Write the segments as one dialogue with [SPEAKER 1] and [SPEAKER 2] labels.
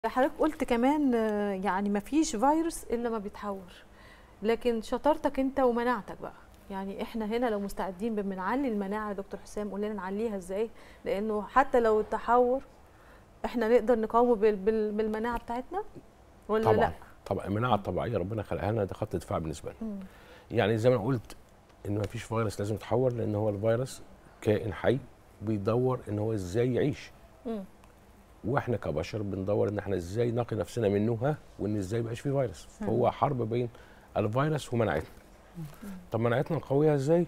[SPEAKER 1] حضرتك قلت كمان آه، يعني ما فيش فيروس الا ما بيتحور لكن شطارتك انت ومناعتك بقى يعني احنا هنا لو مستعدين بنعلي المناعه يا دكتور حسام قول لنا نعليها ازاي لانه حتى لو التحور احنا نقدر نقاومه بال- بال- بالمناعه بتاعتنا ولا
[SPEAKER 2] طبعا
[SPEAKER 1] لا
[SPEAKER 2] طبعا المناعه الطبيعيه ربنا خلقها لنا ده خط دفاع بالنسبه لنا
[SPEAKER 1] مم.
[SPEAKER 2] يعني زي ما أنا قلت ان ما فيش فيروس لازم يتحور لان هو الفيروس كائن حي بيدور ان هو ازاي يعيش
[SPEAKER 1] مم.
[SPEAKER 2] واحنا كبشر بندور ان احنا ازاي نقي نفسنا منه ها وان ازاي يبقاش فيه فيروس فهو حرب بين الفيروس ومناعتنا طب مناعتنا نقويها ازاي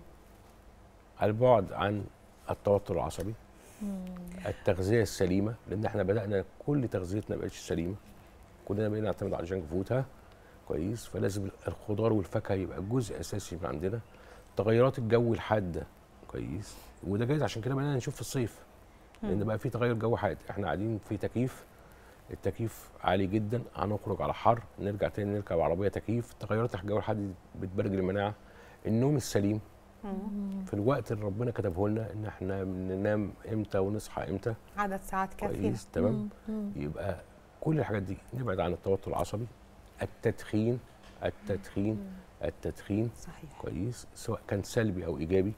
[SPEAKER 2] البعد عن التوتر العصبي التغذيه السليمه لان احنا بدانا كل تغذيتنا بقتش سليمه كلنا بقينا نعتمد على الجنك فود ها كويس فلازم الخضار والفاكهه يبقى جزء اساسي من عندنا تغيرات الجو الحاده كويس وده جايز عشان كده بقينا نشوف في الصيف لان بقى في تغير جو حاد احنا قاعدين في تكييف التكييف عالي جدا هنخرج على حر نرجع تاني نركب عربيه تكييف تغيرات الجو الحاد بتبرد المناعه النوم السليم في الوقت اللي ربنا كتبه لنا ان احنا ننام امتى ونصحى امتى
[SPEAKER 3] عدد ساعات كافيه
[SPEAKER 2] كويس تمام يبقى كل الحاجات دي نبعد عن التوتر العصبي التدخين التدخين التدخين
[SPEAKER 3] صحيح
[SPEAKER 2] كويس سواء كان سلبي او ايجابي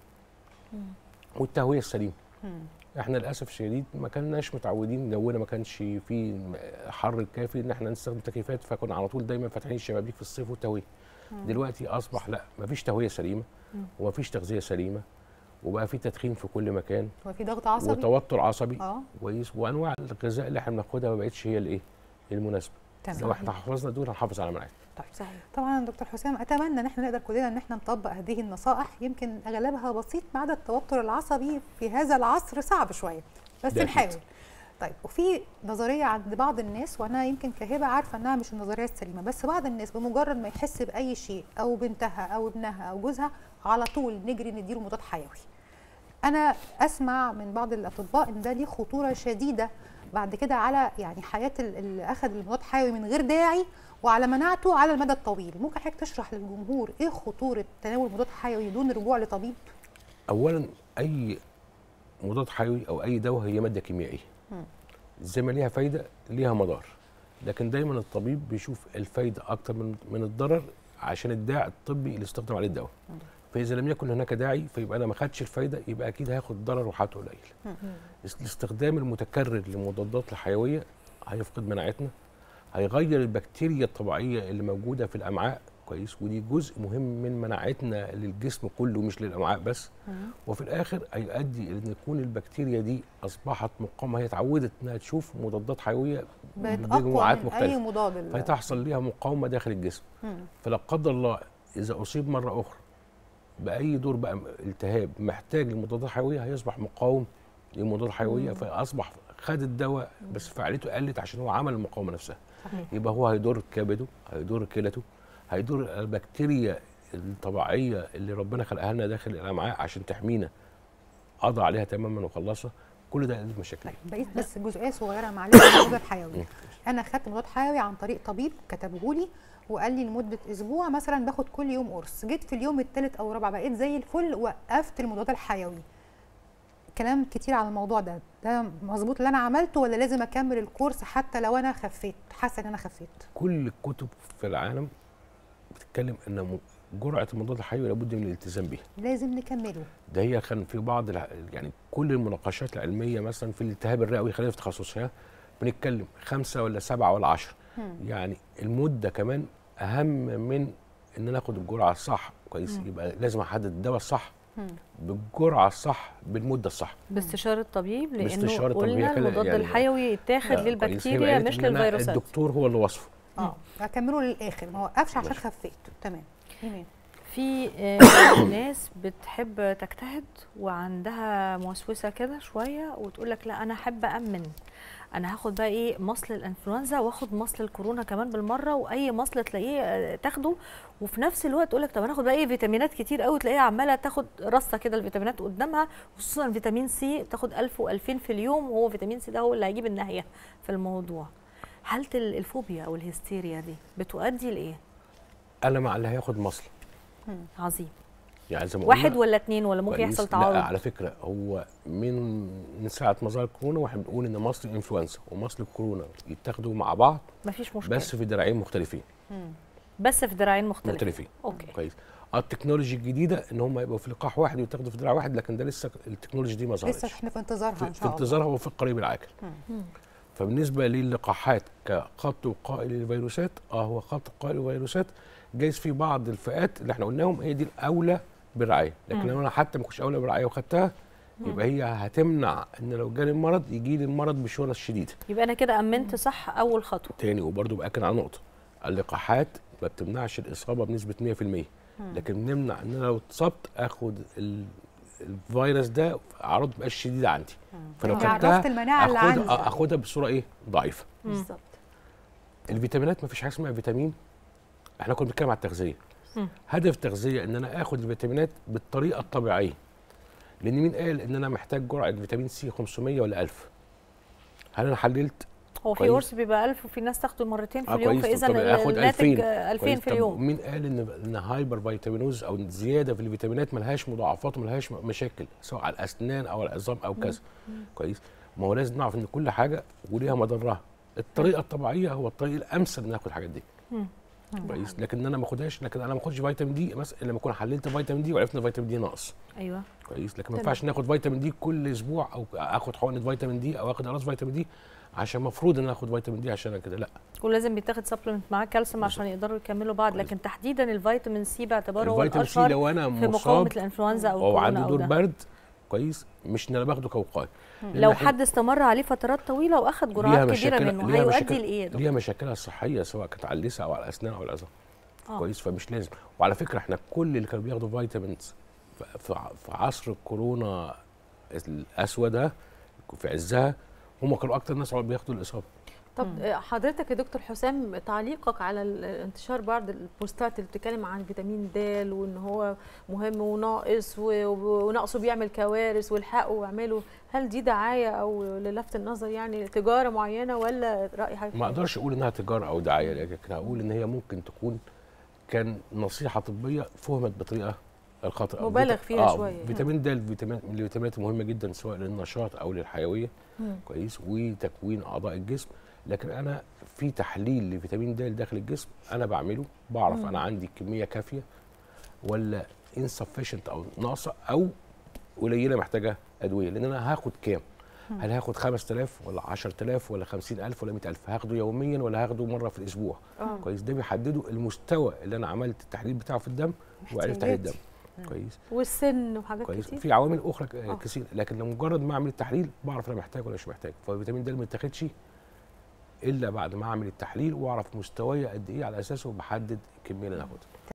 [SPEAKER 2] والتهويه السليمه
[SPEAKER 3] مم.
[SPEAKER 2] احنا للاسف الشديد ما كناش متعودين جونا ما كانش فيه حر كافي ان احنا نستخدم تكييفات فكنا على طول دايما فاتحين الشبابيك في الصيف والتهويه دلوقتي اصبح لا ما فيش تهويه سليمه وما فيش تغذيه سليمه وبقى في تدخين في كل مكان
[SPEAKER 3] هو في ضغط عصبي
[SPEAKER 2] وتوتر عصبي
[SPEAKER 3] اه
[SPEAKER 2] كويس وانواع الغذاء اللي احنا بناخدها ما بقتش هي الايه المناسبه
[SPEAKER 3] تمام
[SPEAKER 2] لو احنا حفظنا دول هنحافظ على مناعتنا
[SPEAKER 3] طيب
[SPEAKER 1] صحيح
[SPEAKER 3] طبعا دكتور حسام اتمنى ان احنا نقدر كلنا ان احنا نطبق هذه النصائح يمكن اغلبها بسيط ما عدا التوتر العصبي في هذا العصر صعب شويه بس
[SPEAKER 2] ده أكيد.
[SPEAKER 3] نحاول طيب وفي نظريه عند بعض الناس وانا يمكن كهبه عارفه انها مش النظريه السليمه بس بعض الناس بمجرد ما يحس باي شيء او بنتها او ابنها او جوزها على طول نجري نديله مضاد حيوي انا اسمع من بعض الاطباء ان ده ليه خطوره شديده بعد كده على يعني حياه ال- اللي اخذ المضاد حيوي من غير داعي وعلى مناعته على المدى الطويل ممكن حضرتك تشرح للجمهور ايه خطوره تناول مضاد حيوي دون رجوع لطبيب
[SPEAKER 2] اولا اي مضاد حيوي او اي دواء هي ماده كيميائيه زي ما ليها فايده ليها مضار لكن دايما الطبيب بيشوف الفايده اكتر من من الضرر عشان الداعي الطبي اللي استخدم عليه الدواء فاذا لم يكن هناك داعي فيبقى انا ما خدش الفايده يبقى اكيد هاخد ضرر وحالته قليل الاستخدام المتكرر لمضادات الحيويه هيفقد مناعتنا هيغير البكتيريا الطبيعيه اللي موجوده في الامعاء كويس ودي جزء مهم من مناعتنا للجسم كله مش للامعاء بس وفي الاخر هيؤدي الى ان يكون البكتيريا دي اصبحت مقاومه هي اتعودت انها تشوف مضادات حيويه
[SPEAKER 3] بقت اقوى
[SPEAKER 2] بمجموعات
[SPEAKER 3] من اي
[SPEAKER 2] مختلفه
[SPEAKER 3] مضاد ال-
[SPEAKER 2] فتحصل ليها مقاومه داخل الجسم
[SPEAKER 3] مم.
[SPEAKER 2] فلا قدر الله اذا اصيب مره اخرى باي دور بقى التهاب محتاج لمضادات حيويه هيصبح مقاوم للمضادات الحيويه فاصبح خد الدواء بس فعاليته قلت عشان هو عمل المقاومه نفسها
[SPEAKER 3] صحيح
[SPEAKER 2] يبقى هو هيضر كبده هيضر كلته هيضر البكتيريا الطبيعيه اللي ربنا خلقها لنا داخل الامعاء عشان تحمينا قضى عليها تماما وخلصها كل ده قلت مشاكل
[SPEAKER 3] طيب بقيت بس جزئيه صغيره معلش عن المضاد الحيوي انا خدت مضاد حيوي عن طريق طبيب كتبه لي وقال لي لمده اسبوع مثلا باخد كل يوم قرص جيت في اليوم الثالث او الرابع بقيت زي الفل وقفت المضاد الحيوي كلام كتير على الموضوع ده ده مظبوط اللي انا عملته ولا لازم اكمل الكورس حتى لو انا خفيت حاسه ان انا خفيت
[SPEAKER 2] كل الكتب في العالم بتتكلم ان م- جرعه المضاد الحيوي لابد من الالتزام بيها
[SPEAKER 3] لازم نكمله
[SPEAKER 2] ده هي كان في بعض الع- يعني كل المناقشات العلميه مثلا في الالتهاب الرئوي خلينا في تخصصها بنتكلم خمسه ولا سبعه ولا عشرة يعني المده كمان اهم من ان انا اخد الجرعه الصح كويس يبقى لازم احدد الدواء الصح بالجرعه الصح بالمده الصح
[SPEAKER 1] باستشاره الطبيب لانه
[SPEAKER 2] باستشارة الطبيب.
[SPEAKER 1] قلنا
[SPEAKER 2] هي كده
[SPEAKER 1] المضاد
[SPEAKER 2] يعني-
[SPEAKER 1] الحيوي يتاخد
[SPEAKER 2] لا، كويس. هي
[SPEAKER 1] للبكتيريا
[SPEAKER 2] قالت
[SPEAKER 1] مش
[SPEAKER 2] إن أنا
[SPEAKER 1] للفيروسات
[SPEAKER 2] الدكتور هو اللي وصفه
[SPEAKER 3] اه اكمله للاخر ما اوقفش عشان
[SPEAKER 2] ماشي.
[SPEAKER 3] خفيت تمام ايمان
[SPEAKER 1] في آه، ناس بتحب تجتهد وعندها موسوسه كده شويه وتقول لك لا انا احب امن انا هاخد بقى ايه مصل الانفلونزا واخد مصل الكورونا كمان بالمره واي مصل تلاقيه آه، تاخده وفي نفس الوقت تقول لك طب انا اخد بقى ايه فيتامينات كتير قوي تلاقيها عماله تاخد رصه كده الفيتامينات قدامها خصوصا فيتامين سي بتاخد 1000 و2000 في اليوم وهو فيتامين سي ده هو اللي هيجيب النهيه في الموضوع حاله ال- الفوبيا او الهستيريا دي بتؤدي لايه
[SPEAKER 2] انا مع اللي هياخد مصل
[SPEAKER 1] عظيم
[SPEAKER 2] يعني زي ما
[SPEAKER 1] واحد
[SPEAKER 2] قلنا
[SPEAKER 1] ولا اتنين ولا ممكن
[SPEAKER 2] كويس.
[SPEAKER 1] يحصل
[SPEAKER 2] لا
[SPEAKER 1] تعارض
[SPEAKER 2] على فكره هو من من ساعه ما ظهر كورونا واحنا بنقول ان مصل الانفلونزا ومصل الكورونا يتاخدوا مع بعض
[SPEAKER 1] مفيش مشكله
[SPEAKER 2] بس في دراعين مختلفين
[SPEAKER 1] بس في دراعين مختلفين
[SPEAKER 2] مختلفين
[SPEAKER 1] اوكي
[SPEAKER 2] كويس آه، التكنولوجي الجديده ان هم يبقوا في لقاح واحد ويتاخدوا في دراع واحد لكن ده لسه التكنولوجي دي ما ظهرتش
[SPEAKER 3] لسه احنا في انتظارها
[SPEAKER 2] في,
[SPEAKER 3] ان
[SPEAKER 2] في
[SPEAKER 3] شاء الله
[SPEAKER 2] انتظارها وفي القريب العاجل فبالنسبه للقاحات كخط وقائي للفيروسات اه هو خط وقائي للفيروسات جايز في بعض الفئات اللي احنا قلناهم هي دي الاولى بالرعايه لكن
[SPEAKER 1] مم.
[SPEAKER 2] لو انا حتى ما كنتش اولى بالرعايه وخدتها يبقى هي هتمنع ان لو جالي المرض يجي لي المرض بشونه شديده
[SPEAKER 1] يبقى انا كده امنت صح اول خطوه
[SPEAKER 2] تاني وبرضه باكد على نقطه اللقاحات ما بتمنعش الاصابه بنسبه 100% لكن بنمنع ان انا لو اتصبت اخد ال- الفيروس ده اعراض ما تبقاش شديده عندي فلو
[SPEAKER 3] انت
[SPEAKER 2] خدتها
[SPEAKER 3] عرفت المناعه اللي
[SPEAKER 2] اخدها
[SPEAKER 3] عندك
[SPEAKER 2] اخدها بصوره ايه ضعيفه
[SPEAKER 4] بالظبط
[SPEAKER 2] الفيتامينات ما فيش حاجه اسمها فيتامين احنا كنا بنتكلم على التغذيه
[SPEAKER 1] مم.
[SPEAKER 2] هدف التغذيه ان انا اخد الفيتامينات بالطريقه الطبيعيه لان مين قال ان انا محتاج جرعه فيتامين سي 500 ولا 1000 هل انا حللت
[SPEAKER 1] هو في
[SPEAKER 2] كويس.
[SPEAKER 1] قرص بيبقى 1000 وفي ناس تاخده مرتين في
[SPEAKER 2] آه
[SPEAKER 1] اليوم
[SPEAKER 2] كويس،
[SPEAKER 1] فاذا
[SPEAKER 2] طب آخد
[SPEAKER 1] الناتج
[SPEAKER 2] 2000.
[SPEAKER 1] آه، 2000
[SPEAKER 2] كويس،
[SPEAKER 1] في
[SPEAKER 2] طب
[SPEAKER 1] اليوم
[SPEAKER 2] مين قال ان ان هايبر فيتامينوز او زياده في الفيتامينات ملهاش مضاعفات وملهاش م- مشاكل سواء على الاسنان او على العظام او كذا كويس ما هو لازم نعرف ان كل حاجه وليها مضرها الطريقه الطبيعيه هو الطريق الامثل ان ناخد الحاجات دي
[SPEAKER 1] مم.
[SPEAKER 2] كويس لكن ان انا ما اخدهاش لكن انا ما اخدش فيتامين دي مثلا الا لما اكون حللت فيتامين دي وعرفت ان فيتامين دي ناقص
[SPEAKER 1] ايوه
[SPEAKER 2] كويس لكن ما
[SPEAKER 4] تمام.
[SPEAKER 2] ينفعش ناخد فيتامين دي كل اسبوع او اخد حقنه فيتامين دي او اخد قراص فيتامين دي عشان المفروض ان انا اخد فيتامين دي عشان أنا كده لا
[SPEAKER 1] ولازم بيتاخد سبلمنت معاه كالسيوم عشان يقدروا يكملوا بعض
[SPEAKER 2] كويس.
[SPEAKER 1] لكن تحديدا الفيتامين سي باعتباره هو
[SPEAKER 2] الفيتامين سي
[SPEAKER 1] الاشهر
[SPEAKER 2] لو انا
[SPEAKER 1] في مقاومه
[SPEAKER 2] مصاب
[SPEAKER 1] الانفلونزا او
[SPEAKER 2] او
[SPEAKER 1] الكورونا
[SPEAKER 2] عنده
[SPEAKER 1] او
[SPEAKER 2] دور
[SPEAKER 1] ده
[SPEAKER 2] برد كويس مش ان انا باخده كوقايه لأن
[SPEAKER 1] لو
[SPEAKER 2] إحنا-
[SPEAKER 1] حد استمر عليه فترات طويله واخد
[SPEAKER 2] ليها
[SPEAKER 1] جرعات كبيره
[SPEAKER 2] مشاكل-
[SPEAKER 1] منه
[SPEAKER 2] ليها
[SPEAKER 1] هيؤدي
[SPEAKER 2] مشاكل-
[SPEAKER 1] لايه يا دكتور؟
[SPEAKER 2] ليها مشاكلها الصحيه سواء كانت على اللثه او على الاسنان او العظام
[SPEAKER 1] آه.
[SPEAKER 2] كويس فمش لازم وعلى فكره احنا كل اللي كانوا بياخدوا فيتامينز ف- في ع- في عصر الكورونا الاسود ده في عزها هم كانوا اكتر ناس بياخدوا الاصابه
[SPEAKER 4] طب آه، حضرتك يا دكتور حسام تعليقك على ال- انتشار بعض البوستات اللي بتتكلم عن فيتامين د وان هو مهم وناقص و- و- ونقصه بيعمل كوارث والحقوا واعملوا هل دي دعايه او للفت النظر يعني تجاره معينه ولا راي حضرتك
[SPEAKER 2] ما اقدرش اقول انها تجاره او دعايه لكن هقول ان هي ممكن تكون كان نصيحه طبيه فهمت بطريقه الخاطئه
[SPEAKER 4] مبالغ
[SPEAKER 2] فيتا-
[SPEAKER 4] فيها شوية.
[SPEAKER 2] فيتامين د الفيتامين من الفيتامينات المهمه جدا سواء للنشاط او للحيويه
[SPEAKER 4] مم.
[SPEAKER 2] كويس وتكوين اعضاء الجسم لكن انا في تحليل لفيتامين د داخل الجسم انا بعمله بعرف
[SPEAKER 4] مم.
[SPEAKER 2] انا عندي كميه كافيه ولا insufficient او ناقصه او قليله محتاجه ادويه لان انا هاخد كام هل هاخد 5000 ولا 10000 ولا 50000 ولا 100000 هاخده يوميا ولا هاخده مره في الاسبوع
[SPEAKER 4] آه.
[SPEAKER 2] كويس ده بيحدده المستوى اللي انا عملت التحليل بتاعه في الدم وعرفت تحليل الدم
[SPEAKER 3] احتياجاتي.
[SPEAKER 2] كويس
[SPEAKER 4] والسن وحاجات
[SPEAKER 2] كويس
[SPEAKER 4] كتير
[SPEAKER 2] في عوامل اخرى ك-
[SPEAKER 4] آه.
[SPEAKER 2] كثير لكن لمجرد ما اعمل التحليل بعرف انا محتاج ولا مش محتاج فالفيتامين د ما يتاخدش الا بعد ما اعمل التحليل واعرف مستواي قد ايه على اساسه بحدد الكميه اللي انا هاخدها